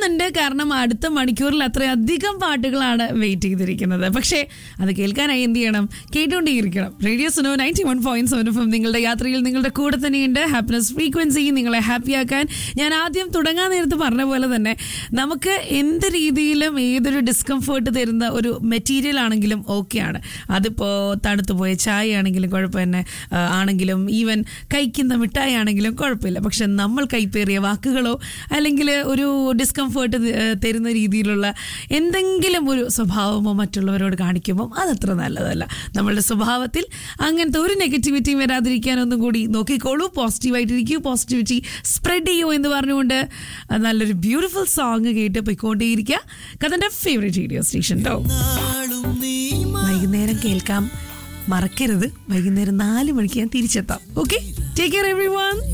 കേൾക്കുന്നുണ്ട് കാരണം അടുത്ത മണിക്കൂറിൽ അത്രയധികം പാട്ടുകളാണ് വെയിറ്റ് ചെയ്തിരിക്കുന്നത് പക്ഷേ അത് കേൾക്കാനായി എന്ത് ചെയ്യണം കേട്ടുകൊണ്ടേയിരിക്കണം radio Suno ninety one point seven F നിങ്ങളുടെ യാത്രയിൽ നിങ്ങളുടെ കൂടെ തന്നെയുണ്ട് ഹാപ്പിനെസ് ഫ്രീക്വൻസി നിങ്ങളെ ഹാപ്പിയാക്കാൻ ഞാൻ ആദ്യം തുടങ്ങാൻ നേരത്ത് പറഞ്ഞ പോലെ തന്നെ നമുക്ക് എന്ത് രീതിയിലും ഏതൊരു ഡിസ്കംഫേർട്ട് തരുന്ന ഒരു മെറ്റീരിയൽ ആണെങ്കിലും ഓക്കെയാണ് അതിപ്പോൾ തണുത്തുപോയ ചായ ആണെങ്കിലും കുഴപ്പം തന്നെ ആ, ആണെങ്കിലും ഈവൻ കഴിക്കുന്ന മിഠായി ആണെങ്കിലും കുഴപ്പമില്ല പക്ഷെ നമ്മൾ കൈപ്പേറിയ വാക്കുകളോ അല്ലെങ്കിൽ ഒരു ഡിസ്കംഫേർട്ട് തരുന്ന രീതിയിലുള്ള എന്തെങ്കിലും ഒരു സ്വഭാവമോ മറ്റുള്ളവരോട് കാണിക്കുമ്പോൾ അതത്ര നല്ലതല്ല നമ്മളുടെ സ്വഭാവത്തിൽ അങ്ങനത്തെ ഒരു നെഗറ്റിവിറ്റിയും വരാതിരിക്കാൻ ഒന്നും കൂടി നോക്കിക്കോളൂ പോസിറ്റീവായിട്ടിരിക്കൂ പോസിറ്റിവിറ്റി സ്പ്രെഡ് ചെയ്യൂ എന്ന് പറഞ്ഞുകൊണ്ട് നല്ലൊരു ബ്യൂട്ടിഫുൾ സോങ് കേട്ട് പോയിക്കൊണ്ടേയിരിക്കുക കഥൻ്റെ ഫേവറേറ്റ് റേഡിയോ സ്റ്റേഷൻ കേട്ടോ വൈകുന്നേരം കേൾക്കാം മറക്കരുത് വൈകുന്നേരം നാല് മണിക്ക് ഞാൻ തിരിച്ചെത്താം okay take care every one